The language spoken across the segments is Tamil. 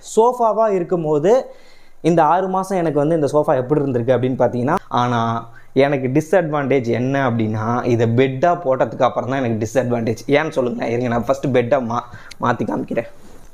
சோஃபாவாக இருக்கும்போது இந்த ஆறு மாதம் எனக்கு வந்து இந்த சோஃபா எப்படி இருந்திருக்கு அப்படின்னு பார்த்தீங்கன்னா ஆனால் எனக்கு டிஸ்அட்வான்டேஜ் என்ன அப்படின்னா இதை பெட்டாக போட்டதுக்கு அப்புறம் தான் எனக்கு டிஸ்அட்வான்டேஜ் ஏன்னு சொல்லுங்கள் இருங்க நான் ஃபஸ்ட்டு பெட்டாக மா மாற்றி காமிக்கிறேன்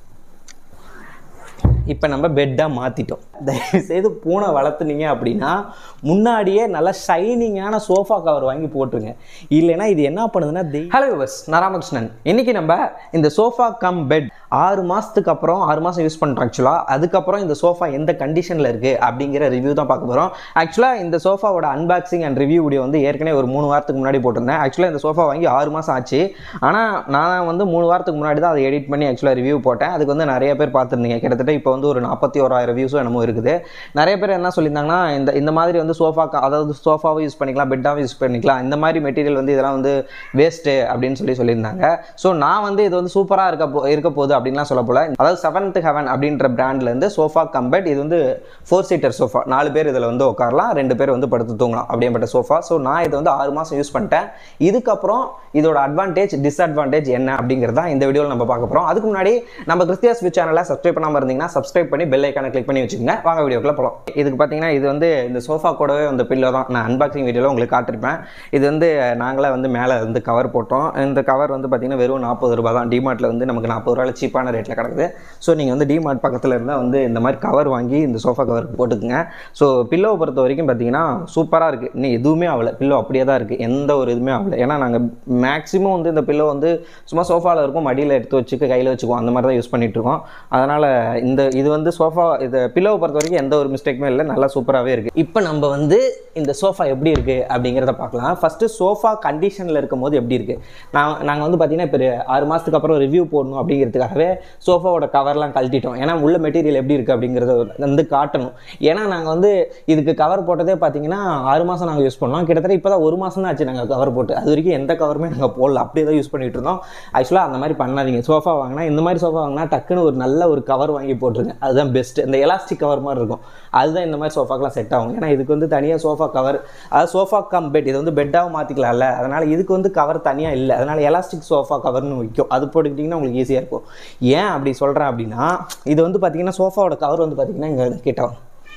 இப்போ நம்ம பெட்டாக மாற்றிட்டோம் தயவுசெய்து பூனை வளர்த்துனீங்க அப்படின்னா முன்னாடியே நல்லா ஷைனிங்கான சோஃபா கவர் வாங்கி போட்டுருங்க இல்லைன்னா இது என்ன பண்ணுதுன்னா ஹலோ விவர்ஸ் நான் ராமகிருஷ்ணன் இன்னைக்கு நம்ம இந்த சோஃபா கம் பெட் ஆறு மாதத்துக்கு அப்புறம் ஆறு மாதம் யூஸ் பண்ணுறோம் ஆக்சுவலாக அதுக்கப்புறம் இந்த சோஃபா எந்த கண்டிஷனில் இருக்குது அப்படிங்கிற ரிவ்யூ தான் பார்க்க போகிறோம் ஆக்சுவலாக இந்த சோஃபாவோட அன்பாக்சிங் அண்ட் ரிவ்யூ வீடியோ வந்து ஏற்கனவே ஒரு மூணு வாரத்துக்கு முன்னாடி போட்டிருந்தேன் ஆக்சுவலாக இந்த சோஃபா வாங்கி ஆறு மாதம் ஆச்சு ஆனால் நான் வந்து மூணு வாரத்துக்கு முன்னாடி தான் அதை எடிட் பண்ணி ஆக்சுவலாக ரிவ்யூ போட்டேன் அதுக்கு வந்து நிறைய பேர் பார்த்துருந்தீங்க கிட்டத்தட்ட இப்போ வந்து ஒரு நாற்பத்தி ஓராயிரம் வியூஸும் என்னமோ இருக்குது நிறைய பேர் என்ன சொல்லியிருந்தாங்கன்னா இந்த இந்த மாதிரி வந்து சோஃபா அதாவது சோஃபாவும் யூஸ் பண்ணிக்கலாம் பெட்டாகவும் யூஸ் பண்ணிக்கலாம் இந்த மாதிரி மெட்டீரியல் வந்து இதெல்லாம் வந்து வேஸ்ட்டு அப்படின்னு சொல்லி சொல்லியிருந்தாங்க ஸோ நான் வந்து இது வந்து சூப்பராக இருக்க போ இருக்க போகுது அப்படின்லாம் சொல்ல போல அதாவது செவன்த் ஹெவன் அப்படின்ற பிராண்ட்லேருந்து சோஃபா கம்பெட் இது வந்து ஃபோர் சீட்டர் சோஃபா நாலு பேர் இதில் வந்து உட்காரலாம் ரெண்டு பேர் வந்து படுத்து தூங்கலாம் அப்படிப்பட்ட சோஃபா ஸோ நான் இதை வந்து ஆறு மாதம் யூஸ் பண்ணிட்டேன் இதுக்கப்புறம் இதோட அட்வான்டேஜ் டிஸ்அட்வான்டேஜ் என்ன அப்படிங்கிறது தான் இந்த வீடியோவில் நம்ம பார்க்க போகிறோம் அதுக்கு முன்னாடி நம்ம கிறிஸ்தியா ஸ்விட்ச் சேனலை சப்ஸ்கிரைப் பண்ணாமல் இருந்தீங்கன்னா சப்ஸ்கிரைப் பண்ணி பெல் ஐக்கானை கிளிக் பண்ணி வச்சுக்கோங்க வாங்க வீடியோக்குள்ள போகலாம் இதுக்கு பார்த்தீங்கன்னா இது வந்து இந்த சோஃபா கூடவே வந்து பில்லோ தான் நான் அன்பாக்சிங் வீடியோவில் உங்களுக்கு காட்டிருப்பேன் இது வந்து நாங்களே வந்து மேலே வந்து கவர் போட்டோம் இந்த கவர் வந்து பார்த்தீங்கன்னா வெறும் நாற்பது ரூபா தான் டிமார்ட்டில் வந்து நமக்கு நாற்பது ரூபாயில் சீப்பான ரேட்டில் கிடக்குது ஸோ நீங்கள் வந்து டிமார்ட் பக்கத்தில் இருந்தால் வந்து இந்த மாதிரி கவர் வாங்கி இந்த சோஃபா கவர் போட்டுக்குங்க ஸோ பில்லோவை பொறுத்த வரைக்கும் பார்த்தீங்கன்னா சூப்பராக இருக்குது இன்னும் எதுவுமே ஆகலை பில்லோ அப்படியே தான் இருக்குது எந்த ஒரு இதுவுமே ஆகலை ஏன்னா நாங்கள் மேக்ஸிமம் வந்து இந்த பில்லோ வந்து சும்மா சோஃபாவில் இருக்கும் மடியில் எடுத்து வச்சுக்க கையில் வச்சுக்குவோம் அந்த மாதிரி தான் யூஸ் பண்ணிட்டு இருக்கோம் அதனால் இந்த இது வந்து சோஃபா இது பில்லோவை பொறுத்த வரைக்கும் எந்த ஒரு மிஸ்டேக்குமே இல்லை நல்லா சூப்பராகவே இருக்குது இப்போ நம்ம வந்து இந்த சோஃபா எப்படி இருக்குது அப்படிங்கிறத பார்க்கலாம் ஃபஸ்ட்டு சோஃபா கண்டிஷனில் இருக்கும் போது எப்படி இருக்குது நான் நாங்கள் வந்து பார்த்தீங்கன்னா இப்போ ஆறு மாதத்துக்கு அப்புறம் ரிவ்யூ போடணும் அப்படிங்கிறதுக்காகவே சோஃபாவோட கவர்லாம் கழட்டிட்டோம் ஏன்னா உள்ள மெட்டீரியல் எப்படி இருக்குது அப்படிங்கிறத வந்து காட்டணும் ஏன்னா நாங்கள் வந்து இதுக்கு கவர் போட்டதே பார்த்தீங்கன்னா ஆறு மாதம் நாங்கள் யூஸ் பண்ணோம் கிட்டத்தட்ட இப்போ தான் ஒரு மாதம் தான் ஆச்சு நாங்கள் கவர் போட்டு அது வரைக்கும் எந்த கவருமே நாங்கள் போடல அப்படியே தான் யூஸ் பண்ணிட்டு இருந்தோம் ஆக்சுவலாக அந்த மாதிரி பண்ணாதீங்க சோஃபா வாங்கினா இந்த மாதிரி சோஃபா வாங்கினா டக்குன்னு ஒரு நல்ல ஒரு கவர் வாங்கி போட்டுருங்க அதுதான் பெஸ்ட் இந்த எலாஸ்டிக் கவர் மாதிரி இருக்கும் அதுதான் இந்த மாதிரி சோஃபாக்கெலாம் செட் ஆகும் ஏன்னா இதுக்கு வந்து தனியாக சோஃபா கவர் அதாவது சோஃபா கம் பெட் இது வந்து பெட்டாகவும் மாற்றிக்கலாம்ல அதனால் இதுக்கு வந்து கவர் தனியாக இல்லை அதனால் எலாஸ்டிக் சோஃபா கவர்னு விற்கும் அது போட்டுக்கிட்டிங்கன்னா உங்களுக்கு ஈஸியாக இருக்கும் ஏன் அப்படி சொல்கிறேன் அப்படின்னா இது வந்து பார்த்தீங்கன்னா சோஃபாவோட கவர் வந்து பார்த்தீங்கன்னா இங்கே கிட்ட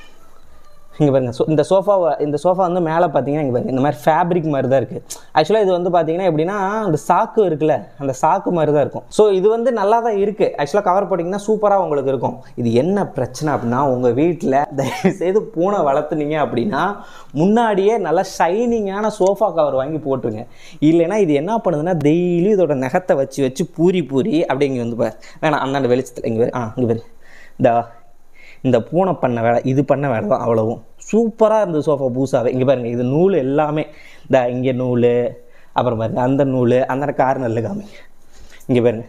இங்கே பாருங்க so இந்த சோஃபாவை இந்த சோஃபா வந்து மேலே பார்த்தீங்கன்னா இங்கே பாருங்க இந்த மாதிரி ஃபேப்ரிக் மாதிரி தான் இருக்குது ஆக்சுவலாக இது வந்து பார்த்தீங்கன்னா எப்படின்னா அந்த சாக்கு இருக்குல்ல அந்த சாக்கு மாதிரி தான் இருக்கும் ஸோ இது வந்து நல்லா தான் இருக்குது ஆக்சுவலாக கவர் போட்டிங்கன்னா சூப்பராக உங்களுக்கு இருக்கும் இது என்ன பிரச்சனை அப்படின்னா உங்கள் வீட்டில் தயவுசெய்து பூனை வளர்த்துனீங்க அப்படின்னா முன்னாடியே நல்லா ஷைனிங்கான சோஃபா கவர் வாங்கி போட்டுருங்க இல்லைன்னா இது என்ன பண்ணுதுன்னா டெய்லி இதோட நகத்தை வச்சு வச்சு பூரி பூரி அப்படி இங்கே வந்து பாரு வேணாம் அந்தாண்ட வெளிச்சத்தில் இங்கே பாரு ஆ இங்கே பாரு இந்த இந்த பூனை பண்ண வேலை இது பண்ண வேலை தான் அவ்வளவும் சூப்பராக இருந்தது சோஃபா பூசாவே இங்கே பாருங்கள் இது நூல் எல்லாமே இந்த இங்கே நூல் அப்புறம் பாருங்க அந்த நூல் அந்த கார்னரில் காமி இங்கே பாருங்க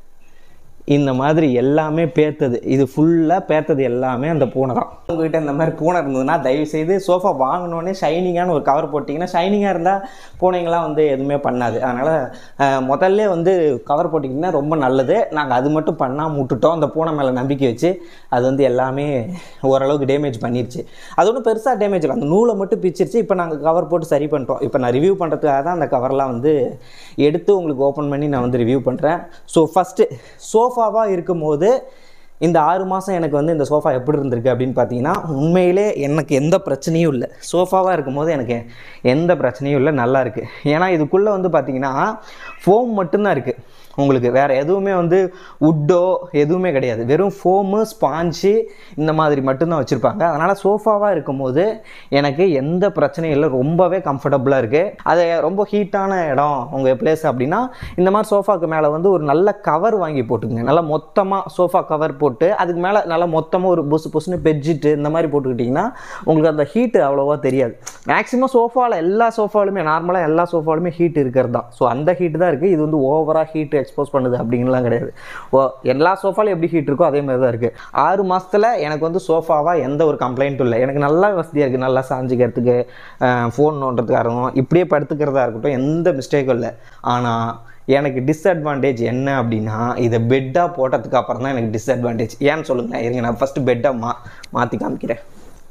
இந்த மாதிரி எல்லாமே பேர்த்தது இது ஃபுல்லாக பேர்த்தது எல்லாமே அந்த பூனை தான் உங்ககிட்ட இந்த மாதிரி பூனை இருந்ததுன்னா தயவுசெய்து சோஃபா வாங்கினோடனே ஷைனிங்கான ஒரு கவர் போட்டிங்கன்னா ஷைனிங்காக இருந்தால் பூனைங்களாம் வந்து எதுவுமே பண்ணாது அதனால் முதல்ல வந்து கவர் போட்டிங்கன்னா ரொம்ப நல்லது நாங்கள் அது மட்டும் பண்ணாமல் விட்டுட்டோம் அந்த பூனை மேலே நம்பிக்கை வச்சு அது வந்து எல்லாமே ஓரளவுக்கு டேமேஜ் பண்ணிருச்சு அது ஒன்றும் பெருசாக டேமேஜ் இல்லை அந்த நூலை மட்டும் பிச்சிருச்சு இப்போ நாங்கள் கவர் போட்டு சரி பண்ணிட்டோம் இப்போ நான் ரிவ்யூ பண்ணுறதுக்காக தான் அந்த கவர்லாம் வந்து எடுத்து உங்களுக்கு ஓப்பன் பண்ணி நான் வந்து ரிவ்யூ பண்ணுறேன் ஸோ ஃபஸ்ட்டு சோஃபாவாக இருக்கும்போது இந்த ஆறு மாதம் எனக்கு வந்து இந்த சோஃபா எப்படி இருந்திருக்கு அப்படின்னு பார்த்தீங்கன்னா உண்மையிலே எனக்கு எந்த பிரச்சனையும் இல்லை சோஃபாவாக இருக்கும்போது எனக்கு எந்த பிரச்சனையும் இல்லை நல்லா இருக்குது ஏன்னா இதுக்குள்ளே வந்து பார்த்தீங்கன்னா ஃபோம் மட்டும்தான் இருக்குது உங்களுக்கு வேறு எதுவுமே வந்து உட்டோ எதுவுமே கிடையாது வெறும் ஃபோமு ஸ்பாஞ்சு இந்த மாதிரி மட்டும்தான் வச்சுருப்பாங்க அதனால் சோஃபாவாக இருக்கும்போது எனக்கு எந்த பிரச்சனையும் இல்லை ரொம்பவே கம்ஃபர்டபுளாக இருக்குது அது ரொம்ப ஹீட்டான இடம் உங்கள் பிளேஸ் அப்படின்னா இந்த மாதிரி சோஃபாக்கு மேலே வந்து ஒரு நல்ல கவர் வாங்கி போட்டுக்கங்க நல்லா மொத்தமாக சோஃபா கவர் போட்டு அதுக்கு மேலே நல்லா மொத்தமாக ஒரு புசு புசுன்னு பெட்ஷீட்டு இந்த மாதிரி போட்டுக்கிட்டிங்கன்னா உங்களுக்கு அந்த ஹீட்டு அவ்வளோவா தெரியாது மேக்ஸிமம் சோஃபாவில் எல்லா சோஃபாலுமே நார்மலாக எல்லா சோஃபாலுமே ஹீட் இருக்கிறது தான் ஸோ அந்த ஹீட் தான் இருக்குது இது வந்து ஓவராக ஹீட் எக்ஸ்போஸ் பண்ணுது அப்படின்லாம் கிடையாது ஓ எல்லா சோஃபாலும் எப்படி ஹீட் இருக்கோ அதே மாதிரி தான் இருக்குது ஆறு மாதத்தில் எனக்கு வந்து சோஃபாவாக எந்த ஒரு கம்ப்ளைண்ட்டும் இல்லை எனக்கு நல்லா வசதியாக இருக்குது நல்லா சாஞ்சிக்கிறதுக்கு ஃபோன் நோண்டுறதுக்காக இருக்கட்டும் இப்படியே படுத்துக்கிறதா இருக்கட்டும் எந்த மிஸ்டேக்கும் இல்லை ஆனால் எனக்கு டிஸ்அட்வான்டேஜ் என்ன அப்படின்னா இதை பெட்டாக போட்டதுக்கு அப்புறம் தான் எனக்கு டிஸ்அட்வான்டேஜ் ஏன்னு சொல்லுங்கள் இருங்க நான் ஃபஸ்ட்டு பெட்டாக மா மாற்றி காமிக்கிறேன்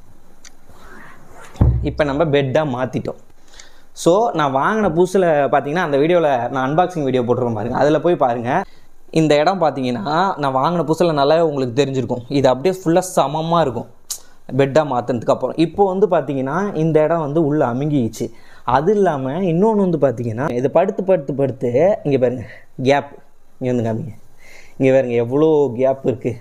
இப்போ நம்ம பெட்டாக மாற்றிட்டோம் ஸோ நான் வாங்கின புதுசில் பார்த்தீங்கன்னா அந்த வீடியோவில் நான் அன்பாக்சிங் வீடியோ போட்டுருக்கேன் பாருங்கள் அதில் போய் பாருங்கள் இந்த இடம் பார்த்தீங்கன்னா நான் வாங்கின புதுசில் நல்லாவே உங்களுக்கு தெரிஞ்சிருக்கும் இது அப்படியே ஃபுல்லாக சமமாக இருக்கும் பெட்டாக மாற்றினதுக்கு அப்புறம் இப்போ வந்து பார்த்தீங்கன்னா இந்த இடம் வந்து உள்ளே அமுங்கிச்சு அது இல்லாமல் இன்னொன்று வந்து பார்த்தீங்கன்னா இது படுத்து படுத்து படுத்து இங்கே பாருங்க கேப் இங்கே வந்து காமிங்க இங்கே பாருங்க எவ்வளோ கேப் இருக்குது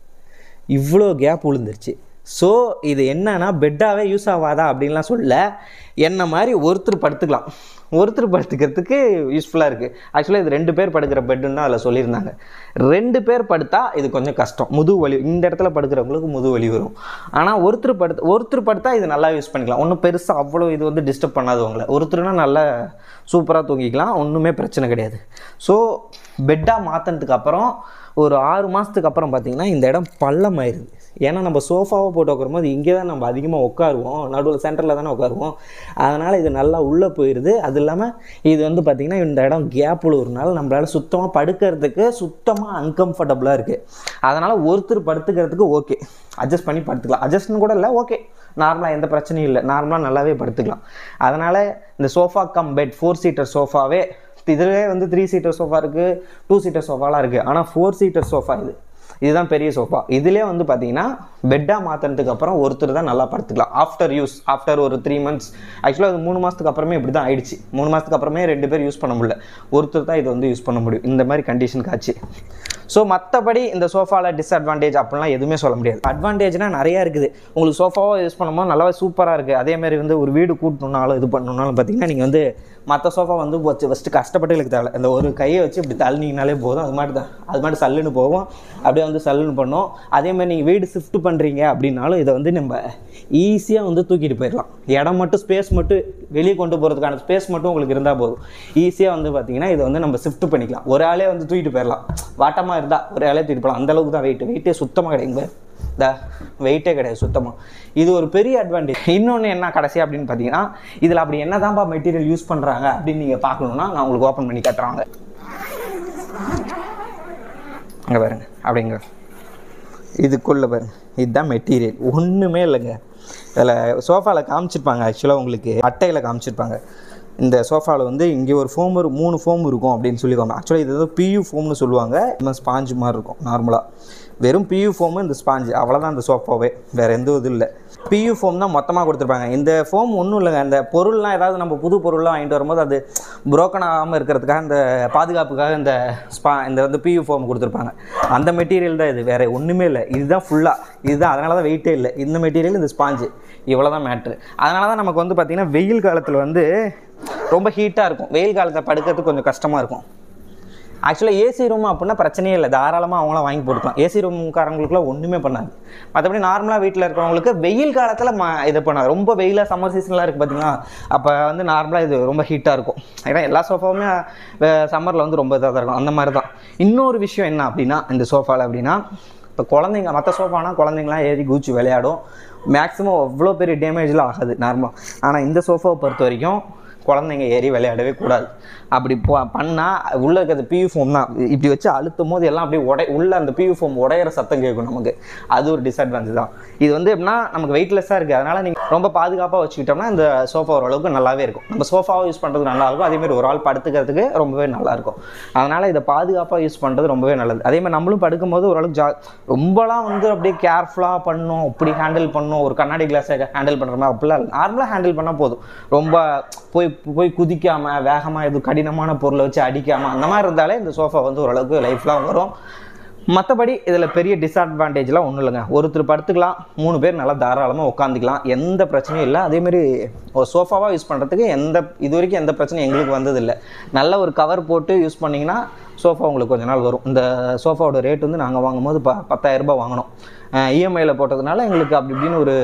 இவ்வளோ கேப் விழுந்துருச்சு ஸோ இது என்னன்னா பெட்டாகவே யூஸ் ஆகாதா அப்படின்லாம் சொல்ல என்ன மாதிரி ஒருத்தர் படுத்துக்கலாம் ஒருத்தர் படுத்துக்கிறதுக்கு யூஸ்ஃபுல்லாக இருக்குது ஆக்சுவலாக இது ரெண்டு பேர் படுக்கிற பெட்டுன்னு தான் அதில் சொல்லியிருந்தாங்க ரெண்டு பேர் படுத்தா இது கொஞ்சம் கஷ்டம் முதுகு வலி இந்த இடத்துல படுக்கிறவங்களுக்கு முதுகு வலி வரும் ஆனால் ஒருத்தர் படுத்து ஒருத்தர் படுத்தா இது நல்லா யூஸ் பண்ணிக்கலாம் ஒன்றும் பெருசாக அவ்வளோ இது வந்து டிஸ்டர்ப் பண்ணாது உங்களை ஒருத்தர்னா நல்லா சூப்பராக தூங்கிக்கலாம் ஒன்றுமே பிரச்சனை கிடையாது ஸோ பெட்டாக மாற்றினதுக்கு அப்புறம் ஒரு ஆறு மாதத்துக்கு அப்புறம் பார்த்தீங்கன்னா இந்த இடம் பள்ளமாயிருது ஏன்னா நம்ம சோஃபாவை போட்டு உட்காரும்போது இங்கே தான் நம்ம அதிகமாக உட்காருவோம் நடுவில் சென்டரில் தானே உட்காருவோம் அதனால் இது நல்லா உள்ளே போயிடுது அது இல்லாமல் இது வந்து பார்த்திங்கன்னா இந்த இடம் கேப் விழுவுறதுனால நம்மளால் சுத்தமாக படுக்கிறதுக்கு சுத்தமாக அன்கம்ஃபர்டபுளாக இருக்குது அதனால் ஒருத்தர் படுத்துக்கிறதுக்கு ஓகே அட்ஜஸ்ட் பண்ணி படுத்துக்கலாம் அட்ஜஸ்ட்னு கூட இல்லை ஓகே நார்மலாக எந்த பிரச்சனையும் இல்லை நார்மலாக நல்லாவே படுத்துக்கலாம் அதனால் இந்த sofa cum bed four seater சோஃபாவே இதுவே வந்து த்ரீ சீட்டர் சோஃபா இருக்குது டூ சீட்டர் சோஃபாலாம் இருக்குது ஆனால் ஃபோர் சீட்டர் சோஃபா இது இதுதான் பெரிய சோஃபா இதுலேயே வந்து பார்த்தீங்கன்னா பெட்டாக மாற்றினதுக்கு அப்புறம் ஒருத்தர் தான் நல்லா படுத்துக்கலாம் ஆஃப்டர் யூஸ் ஆஃப்டர் ஒரு த்ரீ மந்த்ஸ் ஆக்சுவலாக அது மூணு மாதத்துக்கு அப்புறமே இப்படி தான் ஆயிடுச்சு மூணு மாதத்துக்கு அப்புறமே ரெண்டு பேர் யூஸ் பண்ண முடியல ஒருத்தர் தான் இது வந்து யூஸ் பண்ண முடியும் இந்த மாதிரி கண்டிஷனுக்கு ஆச்சு ஸோ மற்றபடி இந்த சோஃபாவில் டிஸ்அட்வான்டேஜ் அப்படிலாம் எதுவுமே சொல்ல முடியாது அட்வான்டேஜ்னால் நிறையா இருக்குது உங்களுக்கு சோஃபாவாக யூஸ் பண்ணும்போது நல்லாவே சூப்பராக இருக்குது அதேமாதிரி வந்து ஒரு வீடு கூட்டணுன்னாலும் இது பண்ணணுன்னாலும் பார்த்தீங்கன்னா நீங்கள் வந்து மற்ற சோஃபா வந்து வச்சு ஃபஸ்ட்டு கஷ்டப்பட்டு எனக்கு தேவை அந்த ஒரு கையை வச்சு இப்படி தள்ளினீங்கனாலே போதும் அது மாதிரி தான் அது மாதிரி சல்லுன்னு போகும் அப்படியே வந்து சல்லுன்னு பண்ணும் அதேமாதிரி நீங்கள் வீடு ஷிஃப்ட் பண்ணுறீங்க அப்படின்னாலும் இதை வந்து நம்ம ஈஸியாக வந்து தூக்கிட்டு போயிடலாம் இடம் மட்டும் ஸ்பேஸ் மட்டும் வெளியே கொண்டு போகிறதுக்கான ஸ்பேஸ் மட்டும் உங்களுக்கு இருந்தால் போதும் ஈஸியாக வந்து பார்த்தீங்கன்னா இதை வந்து நம்ம ஷிஃப்ட் பண்ணிக்கலாம் ஒரு ஆளே வந்து தூக்கிட்டு போயிடலாம் வாட்டமாக இருந்தால் ஒரு ஆளே தூக்கிட்டு போகலாம் அந்தளவுக்கு தான் வெயிட் வெயிட்டே சுத்தமாக கிடையாது இந்த வெயிட்டே கிடையாது சுத்தமாக இது ஒரு பெரிய அட்வான்டேஜ் இன்னொன்று என்ன கடைசி அப்படின்னு பார்த்தீங்கன்னா இதில் அப்படி என்ன தான்ப்பா மெட்டீரியல் யூஸ் பண்ணுறாங்க அப்படின்னு நீங்கள் பார்க்கணுன்னா நான் உங்களுக்கு ஓப்பன் பண்ணி காட்டுறாங்க அங்கே பாருங்க அப்படிங்க இதுக்குள்ளே பாருங்க இதுதான் மெட்டீரியல் ஒன்றுமே இல்லைங்க இதில் சோஃபாவில் காமிச்சிருப்பாங்க ஆக்சுவலாக உங்களுக்கு அட்டையில் காமிச்சிருப்பாங்க இந்த சோஃபாவில் வந்து இங்கே ஒரு ஃபோம் ஒரு மூணு ஃபோம் இருக்கும் அப்படின்னு சொல்லிக்குவாங்க ஆக்சுவலாக இது வந்து பியூ ஃபோம்னு சொல்லுவாங்க இந்த ஸ்பாஞ்சு மாதிரி இருக்கும் நார்மலாக வெறும் பியூ ஃபோமு இந்த ஸ்பாஞ்சு அவ்வளோதான் இந்த சோஃபாவே வேறு எந்த இதுவும் இல்லை பியூ ஃபோம் தான் மொத்தமாக கொடுத்துருப்பாங்க இந்த ஃபோம் ஒன்றும் இல்லைங்க அந்த பொருள்லாம் ஏதாவது நம்ம புது பொருள்லாம் வாங்கிட்டு வரும்போது அது புரோக்கன் ஆகாமல் இருக்கிறதுக்காக இந்த பாதுகாப்புக்காக இந்த ஸ்பா இந்த வந்து பியூ ஃபோம் கொடுத்துருப்பாங்க அந்த மெட்டீரியல் தான் இது வேறு ஒன்றுமே இல்லை இதுதான் ஃபுல்லாக இதுதான் அதனால தான் வெயிட்டே இல்லை இந்த மெட்டீரியல் இந்த ஸ்பாஞ்சு இவ்வளோ தான் மேட்ரு அதனால தான் நமக்கு வந்து பார்த்திங்கன்னா வெயில் காலத்தில் வந்து ரொம்ப ஹீட்டாக இருக்கும் வெயில் காலத்தில் படுக்கிறதுக்கு கொஞ்சம் கஷ்டமாக இருக்கும் ஆக்சுவலாக ஏசி ரூம் அப்படின்னா பிரச்சனையே இல்லை தாராளமாக அவங்களாம் வாங்கி போட்டுக்கலாம் ஏசி ரூம்காரங்களுக்குலாம் ஒன்றுமே பண்ணாது மற்றபடி நார்மலாக வீட்டில் இருக்கிறவங்களுக்கு வெயில் காலத்தில் ம இது பண்ணாது ரொம்ப வெயிலாக சம்மர் சீசன்லாம் இருக்குது பார்த்தீங்களா அப்போ வந்து நார்மலாக இது ரொம்ப ஹீட்டாக இருக்கும் ஏன்னா எல்லா சோஃபாவுமே சம்மரில் வந்து ரொம்ப இதாக தான் இருக்கும் அந்த மாதிரி தான் இன்னொரு விஷயம் என்ன அப்படின்னா இந்த சோஃபாவில் அப்படின்னா இப்போ குழந்தைங்க மற்ற சோஃபானா குழந்தைங்களாம் ஏறி குச்சி விளையாடும் மேக்ஸிமம் அவ்வளோ பெரிய டேமேஜ்லாம் ஆகாது நார்மலாக ஆனால் இந்த சோஃபாவை பொறுத்த வரைக்கும் குழந்தைங்க ஏறி விளையாடவே கூடாது அப்படி போ பண்ணால் உள்ளே இருக்கிறது பியூ ஃபோம் தான் இப்படி வச்சு அழுத்தும் போது எல்லாம் அப்படியே உடை உள்ளே அந்த பியூ ஃபோம் உடையிற சத்தம் கேட்கும் நமக்கு அது ஒரு டிஸ்அட்வான்டேஜ் தான் இது வந்து எப்படின்னா நமக்கு வெயிட்லெஸ்ஸாக இருக்குது அதனால் நீங்கள் ரொம்ப பாதுகாப்பாக வச்சுக்கிட்டோம்னா இந்த சோஃபா ஓரளவுக்கு நல்லாவே இருக்கும் நம்ம சோஃபாவை யூஸ் பண்ணுறது நல்லாயிருக்கும் அதேமாதிரி ஒரு ஆள் படுத்துக்கிறதுக்கு ரொம்பவே நல்லாயிருக்கும் அதனால் இதை பாதுகாப்பாக யூஸ் பண்ணுறது ரொம்பவே நல்லது அதேமாதிரி நம்மளும் படுக்கும்போது ஓரளவுக்கு ஜா ரொம்பலாம் வந்து அப்படியே கேர்ஃபுல்லாக பண்ணணும் அப்படி ஹேண்டில் பண்ணணும் ஒரு கண்ணாடி கிளாஸை ஹேண்டில் பண்ணுற மாதிரி அப்படிலாம் இல்லை நார்மலாக ஹேண்டில் பண்ணால் போதும் ரொம்ப போய் போய் குதிக்காமல் வேகமாக எதுவும் கடினமான பொருளை வச்சு அடிக்காமல் அந்த மாதிரி இருந்தாலே இந்த சோஃபா வந்து ஓரளவுக்கு லைஃப்லாம் வரும் மற்றபடி இதில் பெரிய டிஸ்அட்வான்டேஜ்லாம் ஒன்றும் இல்லைங்க ஒருத்தர் படுத்துக்கலாம் மூணு பேர் நல்லா தாராளமாக உட்காந்துக்கலாம் எந்த பிரச்சனையும் இல்லை அதேமாரி ஒரு சோஃபாவாக யூஸ் பண்ணுறதுக்கு எந்த இது வரைக்கும் எந்த பிரச்சனையும் எங்களுக்கு வந்ததில்லை நல்ல ஒரு கவர் போட்டு யூஸ் பண்ணிங்கன்னா சோஃபா உங்களுக்கு கொஞ்ச நாள் வரும் இந்த சோஃபாவோட ரேட் வந்து நாங்கள் வாங்கும்போது ப பத்தாயிரரூபா வாங்கினோம் இஎம்ஐயில் போட்டதுனால எங்களுக்கு அப்படி இப்படின்னு ஒரு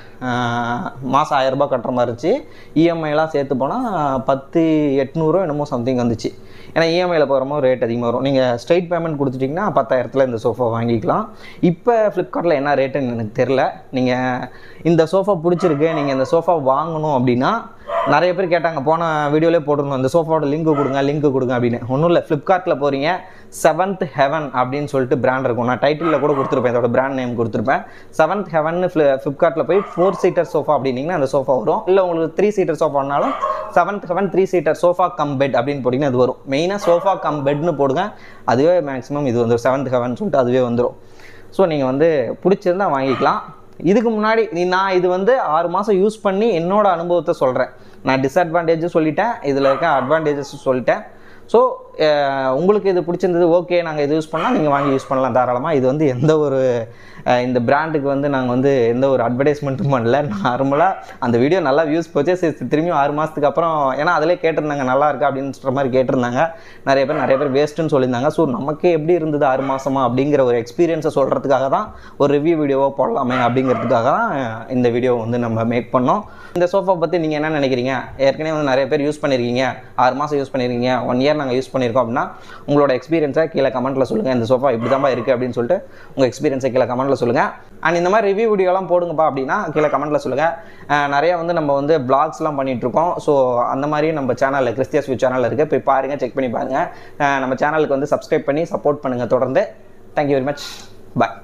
மாதம் ஆயிரரூபா கட்டுற மாதிரி இருந்துச்சு இஎம்ஐலாம் சேர்த்து போனால் பத்து எட்நூறோ என்னமோ சம்திங் வந்துச்சு ஏன்னா இஎம்ஐயில் போகிறமோ ரேட் அதிகமாக வரும் நீங்கள் ஸ்ட்ரைட் பேமெண்ட் கொடுத்துட்டிங்கன்னா பத்தாயிரத்தில் இந்த சோஃபா வாங்கிக்கலாம் இப்போ ஃப்ளிப்கார்ட்டில் என்ன ரேட்டுன்னு எனக்கு தெரில நீங்கள் இந்த சோஃபா பிடிச்சிருக்கு நீங்கள் இந்த சோஃபா வாங்கணும் அப்படின்னா நிறைய பேர் கேட்டாங்க போன வீடியோலே போட்டிருந்தோம் இந்த சோஃபாவோட லிங்க் கொடுங்க லிங்க் கொடுங்க அப்படின்னு ஒன்றும் இல்லை ஃப்ளிப்கார்ட்டில் போகிறீங்க செவன்த் ஹெவன் அப்படின்னு சொல்லிட்டு பிராண்ட் இருக்கும் நான் டைட்டிலில் கூட கொடுத்துருப்பேன் இதோட பிராண்ட் நேம் கொடுத்துருப்பேன் செவன்த் ஹெவன் ஃப்ளிப்கார்ட்டில் போய் ஃபோர் சீட்டர் சோஃபா அப்படின்னீங்கன்னா அந்த சோஃபா வரும் இல்லை உங்களுக்கு த்ரீ சீட்டர் சோஃபானாலும் seventh heaven three seater sofa cum bed அப்படின்னு போட்டிங்கன்னா அது வரும் மெயினாக சோஃபா கம் பெட்னு போடுங்க அதுவே மேக்ஸிமம் இது வந்துடும் செவன்த் ஹெவன் சொல்லிட்டு அதுவே வந்துடும் ஸோ நீங்கள் வந்து பிடிச்சிருந்தா வாங்கிக்கலாம் இதுக்கு முன்னாடி நீ நான் இது வந்து ஆறு மாதம் யூஸ் பண்ணி என்னோட அனுபவத்தை சொல்கிறேன் நான் டிஸ்அட்வான்டேஜும் சொல்லிட்டேன் இதில் இருக்க அட்வான்டேஜஸ் சொல்லிட்டேன் ஸோ உங்களுக்கு இது பிடிச்சிருந்தது ஓகே நாங்கள் இது யூஸ் பண்ணால் நீங்கள் வாங்கி யூஸ் பண்ணலாம் தாராளமாக இது வந்து எந்த ஒரு அஹ், இந்த பிராண்டுக்கு வந்து நாங்கள் வந்து எந்த ஒரு அட்வர்டைஸ்மெண்ட்டும் பண்ணல நார்மலாக அந்த வீடியோ நல்லா வியூஸ் போச்சு சரி திரும்பி ஆறு மாதத்துக்கு அப்புறம் ஏன்னா அதிலே கேட்டிருந்தாங்க நல்லா இருக்கா அப்படின்ற மாதிரி கேட்டிருந்தாங்க நிறைய பேர் நிறைய பேர் வேஸ்ட்டுன்னு சொல்லியிருந்தாங்க ஸோ நமக்கே எப்படி இருந்தது ஆறு மாதமா அப்படிங்கிற ஒரு எக்ஸ்பீரியன்ஸை சொல்கிறதுக்காக தான் ஒரு ரிவ்யூ வீடியோவாக போடலாமே அப்படிங்கிறதுக்காக தான் இந்த வீடியோ வந்து நம்ம மேக் பண்ணோம் இந்த சோஃபா பற்றி நீங்கள் என்ன நினைக்கிறீங்க ஏற்கனவே வந்து நிறைய பேர் யூஸ் பண்ணியிருக்கீங்க ஆறு மாதம் யூஸ் பண்ணியிருக்கீங்க ஒன் இயர் நாங்கள் யூஸ் பண்ணியிருக்கோம் அப்படின்னா உங்களோட எக்ஸ்பீரியன்ஸை கீழே கமெண்ட்டில் சொல்லுங்கள் இந்த சோஃபா இப்படி தான் இருக்குது அப்படின்னு சொல்லிட்டு உங்கள் எக்ஸ்பீரியன்ஸை கீழே கமெண்ட்டில் சொல்லுங்கள் அண்ட் இந்த மாதிரி ரிவ்யூ வீடியோலாம் போடுங்கப்பா அப்படின்னா கீழே கமெண்ட்டில் சொல்லுங்கள் நிறைய வந்து நம்ம வந்து பிளாக்ஸ்லாம் பண்ணிட்டு இருக்கோம் ஸோ அந்த மாதிரியும் நம்ம சேனலில் கிறிஸ்டியஸ் வியூ சேனல் இருக்குது போய் பாருங்கள் செக் பண்ணி பாருங்கள் நம்ம சேனலுக்கு வந்து சப்ஸ்கிரைப் பண்ணி சப்போர்ட் பண்ணுங்கள் தொடர்ந்து தேங்க்யூ வெரி மச் பாய்